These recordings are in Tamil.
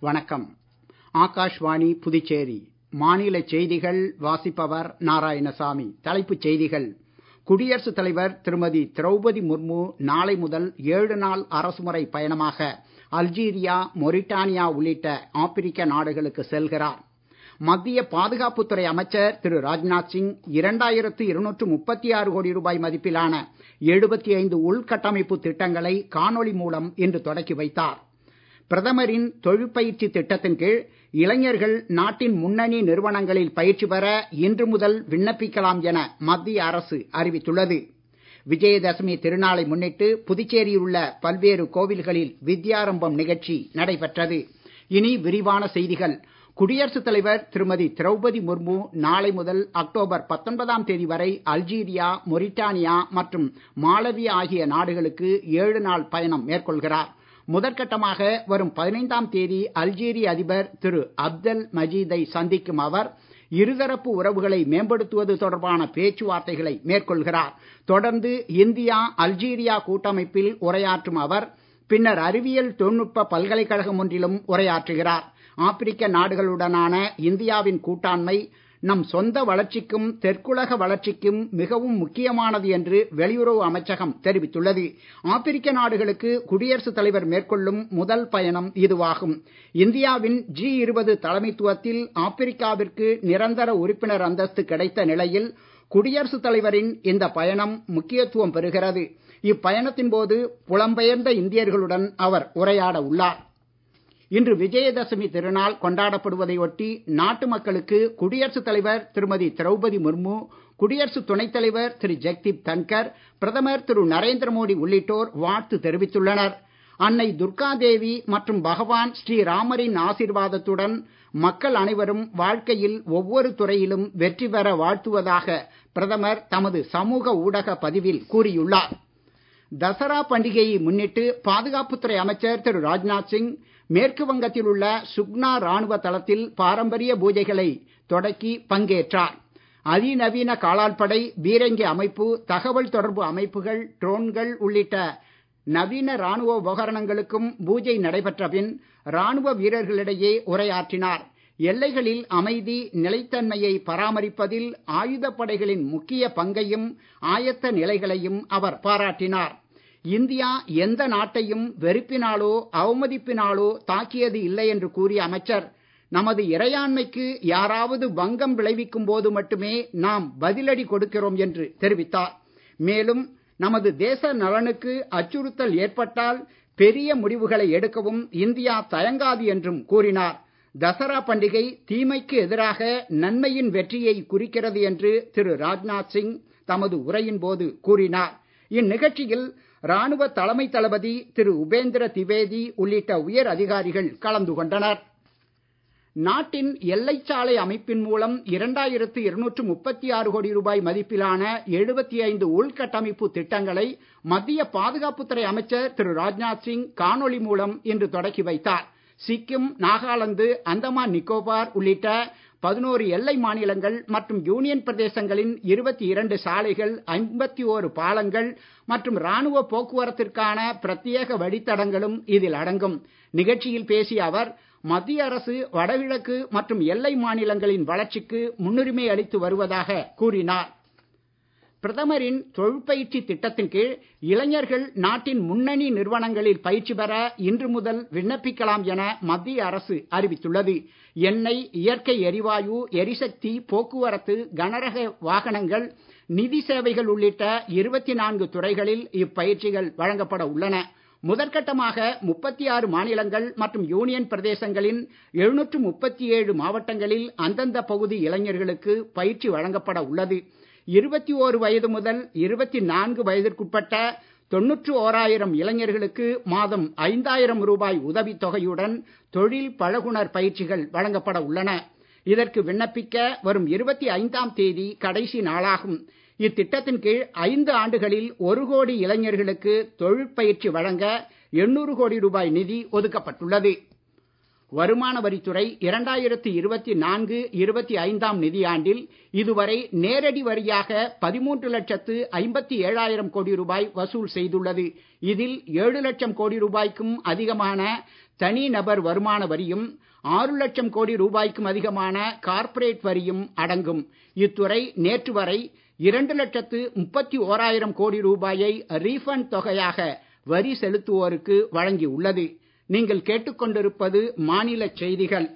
வணக்கம் ஆகாஷ்வாணி புதுச்சேரி மாநில செய்திகள் வாசிப்பவர் நாராயணசாமி தலைப்புச் செய்திகள் குடியரசுத் தலைவர் திருமதி திரௌபதி முர்மு நாளை முதல் ஏழு நாள் அரசுமுறை பயணமாக அல்ஜீரியா மொரிட்டானியா உள்ளிட்ட ஆப்பிரிக்க நாடுகளுக்கு செல்கிறார் மத்திய பாதுகாப்புத்துறை அமைச்சர் திரு ராஜ்நாத் சிங் இரண்டாயிரத்து இருநூற்று முப்பத்தி ஆறு கோடி ரூபாய் மதிப்பிலான எழுபத்தி ஐந்து உள்கட்டமைப்பு திட்டங்களை காணொளி மூலம் இன்று தொடக்கி வைத்தார் பிரதமரின் தொழிற்பயிற்சி திட்டத்தின் கீழ் இளைஞர்கள் நாட்டின் முன்னணி நிறுவனங்களில் பயிற்சி பெற இன்று முதல் விண்ணப்பிக்கலாம் என மத்திய அரசு அறிவித்துள்ளது விஜயதசமி திருநாளை முன்னிட்டு புதுச்சேரியில் உள்ள பல்வேறு கோவில்களில் வித்யாரம்பம் நிகழ்ச்சி நடைபெற்றது இனி விரிவான செய்திகள் குடியரசுத் தலைவர் திருமதி திரௌபதி முர்மு நாளை முதல் அக்டோபர் 19ஆம் தேதி வரை அல்ஜீரியா மொரிட்டானியா மற்றும் மாலவி ஆகிய நாடுகளுக்கு ஏழு நாள் பயணம் மேற்கொள்கிறார் முதற்கட்டமாக வரும் 15ஆம் தேதி அல்ஜீரிய அதிபர் திரு அப்தல் மஜீதை சந்திக்கும் அவர் இருதரப்பு உறவுகளை மேம்படுத்துவது தொடர்பான பேச்சுவார்த்தைகளை மேற்கொள்கிறார் தொடர்ந்து இந்தியா அல்ஜீரியா கூட்டமைப்பில் உரையாற்றும் அவர் பின்னர் அறிவியல் தொழில்நுட்ப பல்கலைக்கழகம் ஒன்றிலும் உரையாற்றுகிறார் ஆப்பிரிக்க நாடுகளுடனான இந்தியாவின் கூட்டாண்மை நம் சொந்த வளர்ச்சிக்கும் தெற்குலக வளர்ச்சிக்கும் மிகவும் முக்கியமானது என்று வெளியுறவு அமைச்சகம் தெரிவித்துள்ளது ஆப்பிரிக்க நாடுகளுக்கு குடியரசுத் தலைவர் மேற்கொள்ளும் முதல் பயணம் இதுவாகும் இந்தியாவின் ஜி இருபது தலைமைத்துவத்தில் ஆப்பிரிக்காவிற்கு நிரந்தர உறுப்பினர் அந்தஸ்து கிடைத்த நிலையில் குடியரசுத் தலைவரின் இந்த பயணம் முக்கியத்துவம் பெறுகிறது இப்பயணத்தின் போது புலம்பெயர்ந்த இந்தியர்களுடன் அவர் உரையாட உள்ளார் இன்று விஜயதசமி திருநாள் கொண்டாடப்படுவதை ஒட்டி நாட்டு மக்களுக்கு குடியரசுத் தலைவர் திருமதி திரௌபதி முர்மு குடியரசு துணைத் தலைவர் திரு ஜெக்தீப் தன்கர் பிரதமர் திரு நரேந்திர மோடி உள்ளிட்டோர் வாழ்த்து தெரிவித்துள்ளனர் அன்னை துர்கா தேவி மற்றும் பகவான் ஸ்ரீராமரின் ஆசீர்வாதத்துடன் மக்கள் அனைவரும் வாழ்க்கையில் ஒவ்வொரு துறையிலும் வெற்றி பெற வாழ்த்துவதாக பிரதமர் தமது சமூக ஊடக பதிவில் கூறியுள்ளார் தசரா பண்டிகையை முன்னிட்டு பாதுகாப்புத்துறை அமைச்சர் திரு ராஜ்நாத் சிங் மேற்கு வங்கத்தில் உள்ள சுக்னா ராணுவ தளத்தில் பாரம்பரிய பூஜைகளை தொடக்கி பங்கேற்றார் அதிநவீன காலாள்படை பீரங்கி அமைப்பு தகவல் தொடர்பு அமைப்புகள் ட்ரோன்கள் உள்ளிட்ட நவீன ராணுவ உபகரணங்களுக்கும் பூஜை நடைபெற்ற பின் ராணுவ வீரர்களிடையே உரையாற்றினார் எல்லைகளில் அமைதி நிலைத்தன்மையை பராமரிப்பதில் ஆயுதப்படைகளின் முக்கிய பங்கையும் ஆயத்த நிலைகளையும் அவர் பாராட்டினார் இந்தியா எந்த நாட்டையும் வெறுப்பினாலோ அவமதிப்பினாலோ தாக்கியது இல்லை என்று கூறிய அமைச்சர் நமது இறையாண்மைக்கு யாராவது பங்கம் விளைவிக்கும் போது மட்டுமே நாம் பதிலடி கொடுக்கிறோம் என்று தெரிவித்தார் மேலும் நமது தேச நலனுக்கு அச்சுறுத்தல் ஏற்பட்டால் பெரிய முடிவுகளை எடுக்கவும் இந்தியா தயங்காது என்றும் கூறினார் தசரா பண்டிகை தீமைக்கு எதிராக நன்மையின் வெற்றியை குறிக்கிறது என்று திரு ராஜ்நாத் சிங் தமது உரையின் போது கூறினார் இந்நிகழ்ச்சியில் ராணுவ தலைமை தளபதி திரு உபேந்திர திவேதி உள்ளிட்ட உயர் அதிகாரிகள் கலந்து கொண்டனர் நாட்டின் எல்லைச்சாலை அமைப்பின் மூலம் இரண்டாயிரத்து இருநூற்று முப்பத்தி ஆறு கோடி ரூபாய் மதிப்பிலான எழுபத்தி ஐந்து உள்கட்டமைப்பு திட்டங்களை மத்திய பாதுகாப்புத்துறை அமைச்சர் திரு ராஜ்நாத் சிங் காணொளி மூலம் இன்று தொடக்கி வைத்தார் சிக்கிம் நாகாலாந்து அந்தமான் நிக்கோபார் உள்ளிட்ட பதினோரு எல்லை மாநிலங்கள் மற்றும் யூனியன் பிரதேசங்களின் இருபத்தி இரண்டு சாலைகள் ஐம்பத்தி ஓரு பாலங்கள் மற்றும் ராணுவ போக்குவரத்திற்கான பிரத்யேக வழித்தடங்களும் இதில் அடங்கும் நிகழ்ச்சியில் பேசிய அவர் மத்திய அரசு வடகிழக்கு மற்றும் எல்லை மாநிலங்களின் வளர்ச்சிக்கு முன்னுரிமை அளித்து வருவதாக கூறினார் பிரதமரின் தொழிற்பயிற்சி திட்டத்தின் கீழ் இளைஞர்கள் நாட்டின் முன்னணி நிறுவனங்களில் பயிற்சி பெற இன்று முதல் விண்ணப்பிக்கலாம் என மத்திய அரசு அறிவித்துள்ளது எண்ணெய் இயற்கை எரிவாயு எரிசக்தி போக்குவரத்து கனரக வாகனங்கள் நிதி சேவைகள் உள்ளிட்ட இருபத்தி நான்கு துறைகளில் இப்பயிற்சிகள் வழங்கப்பட உள்ளன முதற்கட்டமாக முப்பத்தி ஆறு மாநிலங்கள் மற்றும் யூனியன் பிரதேசங்களின் எழுநூற்று முப்பத்தி ஏழு மாவட்டங்களில் அந்தந்த பகுதி இளைஞர்களுக்கு பயிற்சி வழங்கப்பட உள்ளது இருபத்தி ஓரு வயது முதல் இருபத்தி நான்கு வயதிற்குட்பட்ட தொன்னூற்று ஓராயிரம் இளைஞர்களுக்கு மாதம் ஐந்தாயிரம் ரூபாய் உதவித் தொகையுடன் தொழில் பழகுனர் பயிற்சிகள் வழங்கப்பட உள்ளன இதற்கு விண்ணப்பிக்க வரும் இருபத்தி ஐந்தாம் தேதி கடைசி நாளாகும் இத்திட்டத்தின் கீழ் ஐந்து ஆண்டுகளில் ஒரு கோடி இளைஞர்களுக்கு தொழிற்பயிற்சி வழங்க எண்ணூறு கோடி ரூபாய் நிதி ஒதுக்கப்பட்டுள்ளது வருமான வரித்துறை இரண்டாயிரத்தி இருபத்தி நான்கு இருபத்தி ஐந்தாம் நிதியாண்டில் இதுவரை நேரடி வரியாக பதிமூன்று லட்சத்து ஐம்பத்தி ஏழாயிரம் கோடி ரூபாய் வசூல் செய்துள்ளது இதில் ஏழு லட்சம் கோடி ரூபாய்க்கும் அதிகமான தனிநபர் வருமான வரியும் ஆறு லட்சம் கோடி ரூபாய்க்கும் அதிகமான கார்ப்பரேட் வரியும் அடங்கும் இத்துறை நேற்று வரை இரண்டு லட்சத்து முப்பத்தி ஓராயிரம் கோடி ரூபாயை ரீஃபண்ட் தொகையாக வரி செலுத்துவோருக்கு வழங்கியுள்ளது நீங்கள் கேட்டுக்கொண்டிருப்பது மாநில செய்திகள்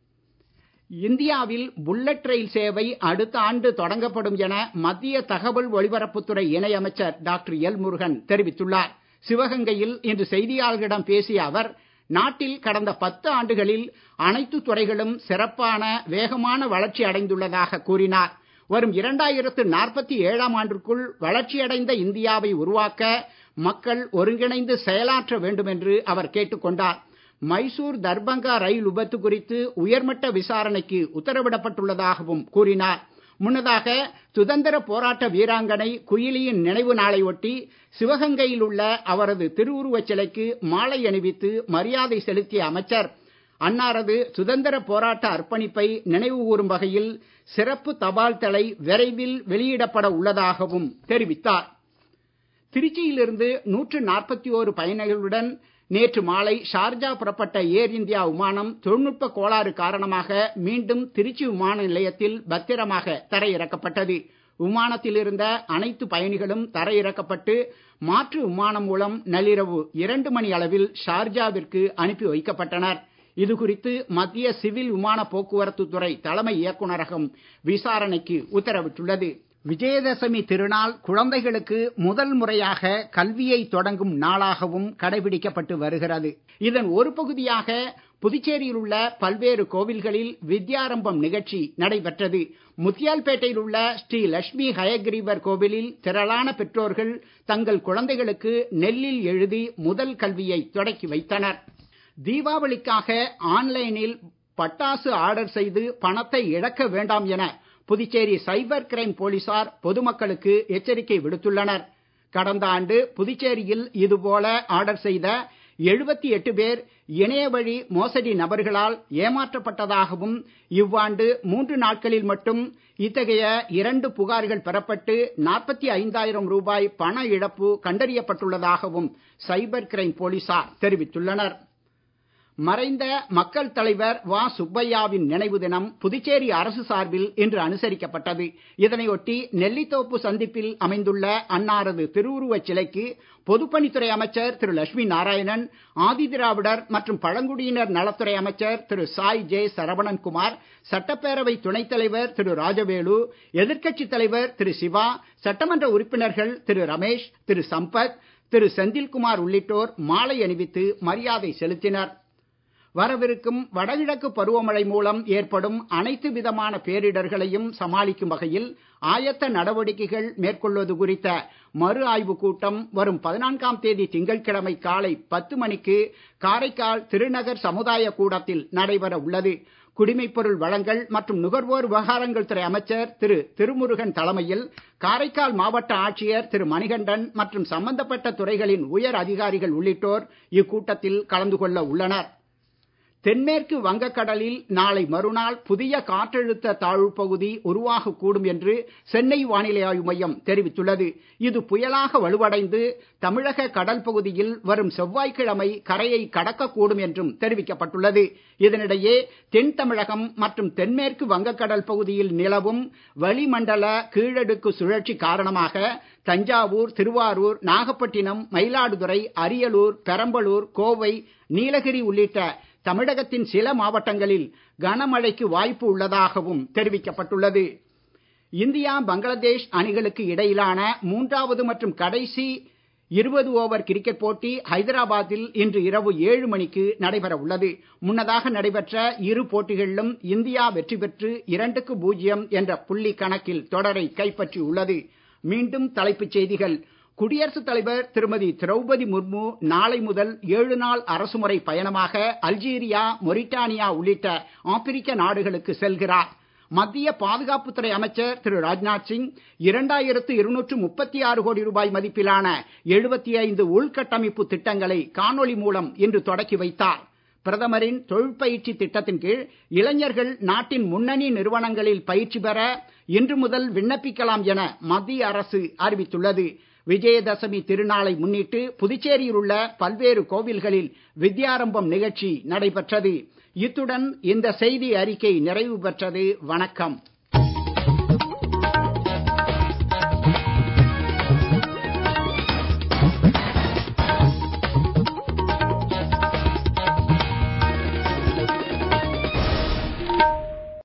இந்தியாவில் புல்லட் ரயில் சேவை அடுத்த ஆண்டு தொடங்கப்படும் என மத்திய தகவல் ஒலிபரப்புத்துறை இணையமைச்சர் டாக்டர் எல் முருகன் தெரிவித்துள்ளார் சிவகங்கையில் இன்று செய்தியாளர்களிடம் பேசிய அவர் நாட்டில் கடந்த பத்து ஆண்டுகளில் அனைத்து துறைகளும் சிறப்பான வேகமான வளர்ச்சி அடைந்துள்ளதாக கூறினார் வரும் இரண்டாயிரத்து நாற்பத்தி ஏழாம் ஆண்டிற்குள் வளர்ச்சியடைந்த இந்தியாவை உருவாக்க மக்கள் ஒருங்கிணைந்து செயலாற்ற வேண்டும் என்று அவர் கேட்டுக்கொண்டார் மைசூர் தர்பங்கா ரயில் விபத்து குறித்து உயர்மட்ட விசாரணைக்கு உத்தரவிடப்பட்டுள்ளதாகவும் கூறினார் முன்னதாக சுதந்திர போராட்ட வீராங்கனை குயிலியின் நினைவு நாளை ஒட்டி சிவகங்கையில் உள்ள அவரது திருவுருவச் சிலைக்கு மாலை அணிவித்து மரியாதை செலுத்திய அமைச்சர் அன்னாரது சுதந்திர போராட்ட அர்ப்பணிப்பை நினைவு கூறும் வகையில் சிறப்பு தபால் தலை விரைவில் வெளியிடப்பட உள்ளதாகவும் தெரிவித்தார் திருச்சியிலிருந்து நூற்று நாற்பத்தி ஓரு பயணிகளுடன் நேற்று மாலை ஷார்ஜா புறப்பட்ட ஏர் இந்தியா விமானம் தொழில்நுட்ப கோளாறு காரணமாக மீண்டும் திருச்சி விமான நிலையத்தில் பத்திரமாக தரையிறக்கப்பட்டது விமானத்தில் இருந்த அனைத்து பயணிகளும் தரையிறக்கப்பட்டு மாற்று விமானம் மூலம் நள்ளிரவு இரண்டு மணி அளவில் ஷார்ஜாவிற்கு அனுப்பி வைக்கப்பட்டனர் இது குறித்து மத்திய சிவில் விமான போக்குவரத்து துறை தலைமை இயக்குநரகம் விசாரணைக்கு உத்தரவிட்டுள்ளது விஜயதசமி திருநாள் குழந்தைகளுக்கு முதல் முறையாக கல்வியை தொடங்கும் நாளாகவும் கடைபிடிக்கப்பட்டு வருகிறது இதன் ஒரு பகுதியாக புதுச்சேரியில் உள்ள பல்வேறு கோவில்களில் வித்யாரம்பம் நிகழ்ச்சி நடைபெற்றது முத்தியால்பேட்டையில் உள்ள ஸ்ரீ லட்சுமி ஹயக்ரீவர் கோவிலில் திரளான பெற்றோர்கள் தங்கள் குழந்தைகளுக்கு நெல்லில் எழுதி முதல் கல்வியை தொடக்கி வைத்தனர் தீபாவளிக்காக ஆன்லைனில் பட்டாசு ஆர்டர் செய்து பணத்தை இழக்க வேண்டாம் என புதுச்சேரி சைபர் கிரைம் போலீசார் பொதுமக்களுக்கு எச்சரிக்கை விடுத்துள்ளனர் கடந்த ஆண்டு புதுச்சேரியில் இதுபோல ஆர்டர் செய்த எழுபத்தி எட்டு பேர் இணைய வழி மோசடி நபர்களால் ஏமாற்றப்பட்டதாகவும் இவ்வாண்டு மூன்று நாட்களில் மட்டும் இத்தகைய இரண்டு புகார்கள் பெறப்பட்டு நாற்பத்தி ஐந்தாயிரம் ரூபாய் பண இழப்பு கண்டறியப்பட்டுள்ளதாகவும் சைபர் கிரைம் போலீசார் தெரிவித்துள்ளனர் மறைந்த மக்கள் தலைவர் வ சுப்பையாவின் நினைவு தினம் புதுச்சேரி அரசு சார்பில் இன்று அனுசரிக்கப்பட்டது இதனையொட்டி நெல்லித்தோப்பு சந்திப்பில் அமைந்துள்ள அன்னாரது திருவுருவச் சிலைக்கு பொதுப்பணித்துறை அமைச்சர் திரு லட்சுமி நாராயணன் ஆதிதிராவிடர் மற்றும் பழங்குடியினர் நலத்துறை அமைச்சர் திரு சாய் ஜே சரவணன்குமார் சட்டப்பேரவை துணைத் தலைவர் திரு ராஜவேலு எதிர்க்கட்சித் தலைவர் திரு சிவா சட்டமன்ற உறுப்பினர்கள் திரு ரமேஷ் திரு சம்பத் திரு செந்தில்குமார் உள்ளிட்டோர் மாலை அணிவித்து மரியாதை செலுத்தினர் வரவிருக்கும் வடகிழக்கு பருவமழை மூலம் ஏற்படும் அனைத்து விதமான பேரிடர்களையும் சமாளிக்கும் வகையில் ஆயத்த நடவடிக்கைகள் மேற்கொள்வது குறித்த மறு ஆய்வுக் கூட்டம் வரும் பதினான்காம் தேதி திங்கட்கிழமை காலை பத்து மணிக்கு காரைக்கால் திருநகர் சமுதாய கூடத்தில் நடைபெற உள்ளது குடிமைப்பொருள் வழங்கல் மற்றும் நுகர்வோர் விவகாரங்கள் துறை அமைச்சர் திரு திருமுருகன் தலைமையில் காரைக்கால் மாவட்ட ஆட்சியர் திரு மணிகண்டன் மற்றும் சம்பந்தப்பட்ட துறைகளின் உயர் அதிகாரிகள் உள்ளிட்டோர் இக்கூட்டத்தில் கலந்து கொள்ள உள்ளனர் தென்மேற்கு வங்கக்கடலில் நாளை மறுநாள் புதிய காற்றழுத்த தாழ்வு பகுதி உருவாகக்கூடும் என்று சென்னை வானிலை ஆய்வு மையம் தெரிவித்துள்ளது இது புயலாக வலுவடைந்து தமிழக கடல் பகுதியில் வரும் செவ்வாய்க்கிழமை கரையை கடக்கக்கூடும் என்றும் தெரிவிக்கப்பட்டுள்ளது இதனிடையே தென் தமிழகம் மற்றும் தென்மேற்கு வங்கக்கடல் பகுதியில் நிலவும் வளிமண்டல கீழடுக்கு சுழற்சி காரணமாக தஞ்சாவூர் திருவாரூர் நாகப்பட்டினம் மயிலாடுதுறை அரியலூர் பெரம்பலூர் கோவை நீலகிரி உள்ளிட்ட தமிழகத்தின் சில மாவட்டங்களில் கனமழைக்கு வாய்ப்பு உள்ளதாகவும் தெரிவிக்கப்பட்டுள்ளது இந்தியா பங்களாதேஷ் அணிகளுக்கு இடையிலான மூன்றாவது மற்றும் கடைசி இருபது ஓவர் கிரிக்கெட் போட்டி ஹைதராபாத்தில் இன்று இரவு ஏழு மணிக்கு நடைபெற உள்ளது முன்னதாக நடைபெற்ற இரு போட்டிகளிலும் இந்தியா வெற்றி பெற்று இரண்டுக்கு பூஜ்ஜியம் என்ற புள்ளி கணக்கில் தொடரை கைப்பற்றியுள்ளது மீண்டும் தலைப்புச் செய்திகள் குடியரசுத் தலைவர் திருமதி திரௌபதி முர்மு நாளை முதல் ஏழு நாள் அரசுமுறை பயணமாக அல்ஜீரியா மொரிட்டானியா உள்ளிட்ட ஆப்பிரிக்க நாடுகளுக்கு செல்கிறார் மத்திய பாதுகாப்புத்துறை அமைச்சர் திரு ராஜ்நாத் சிங் இரண்டாயிரத்து இருநூற்று முப்பத்தி ஆறு கோடி ரூபாய் மதிப்பிலான எழுபத்தி ஐந்து உள்கட்டமைப்பு திட்டங்களை காணொளி மூலம் இன்று தொடக்கி வைத்தார் பிரதமரின் தொழிற்பயிற்சி திட்டத்தின் கீழ் இளைஞர்கள் நாட்டின் முன்னணி நிறுவனங்களில் பயிற்சி பெற இன்று முதல் விண்ணப்பிக்கலாம் என மத்திய அரசு அறிவித்துள்ளது விஜயதசமி திருநாளை முன்னிட்டு புதுச்சேரியில் உள்ள பல்வேறு கோவில்களில் வித்யாரம்பம் நிகழ்ச்சி நடைபெற்றது இத்துடன் இந்த செய்தி அறிக்கை நிறைவு பெற்றது வணக்கம்